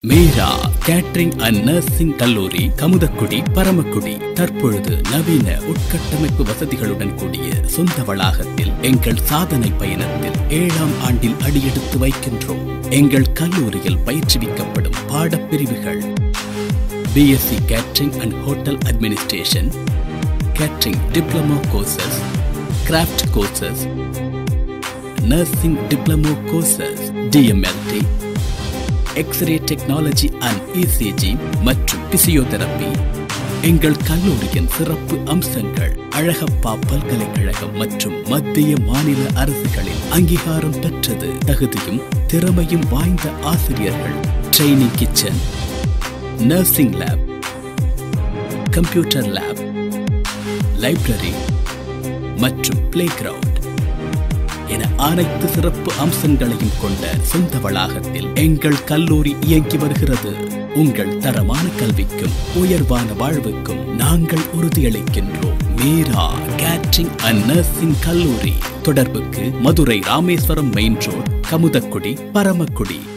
Meera catering and nursing கல்லூரி கமுதக்குடி பரமக்குடி தற்பொழுது நவீன உட்கட்டமைப்பு வசதிகளுடன் கூடிய சொந்த வளாகத்தில் எங்கள் சாதனை பயணத்தில் ஏழாம் ஆண்டில் அடியெடுத்து வைக்கின்றோம் எங்கள் கல்லூரியில் பயிற்றுவிக்கப்படும் பாடப்பிரிவுகள் BSc catering and hotel administration catering diploma courses craft courses nursing diploma courses DMLT X-ray technology and ECG மற்றும் பிசியோதெரப்பி எங்கள் கல்லூரியின் சிறப்பு அம்சங்கள் அழகப்பா பல்கலைக்கழகம் மற்றும் மத்திய மாநில அரசுகளின் அங்கீகாரம் பெற்றது தகுதியும் திறமையும் வாய்ந்த ஆசிரியர்கள் training kitchen nursing lab computer lab library மற்றும் பிளே கிரவுண்ட் என அனைத்து சிறப்பு அம்சங்களையும் கொண்ட சொந்த வளாகத்தில் எங்கள் கல்லூரி இயங்கி வருகிறது உங்கள் தரமான கல்விக்கும் உயர்வான வாழ்வுக்கும் நாங்கள் உறுதியளிக்கின்றோம் மீரா கேட்டரிங் அண்ட் நர்சிங் கல்லூரி தொடர்புக்கு மதுரை ராமேஸ்வரம் மெயின் ரோட் கமுதக்குடி பரமக்குடி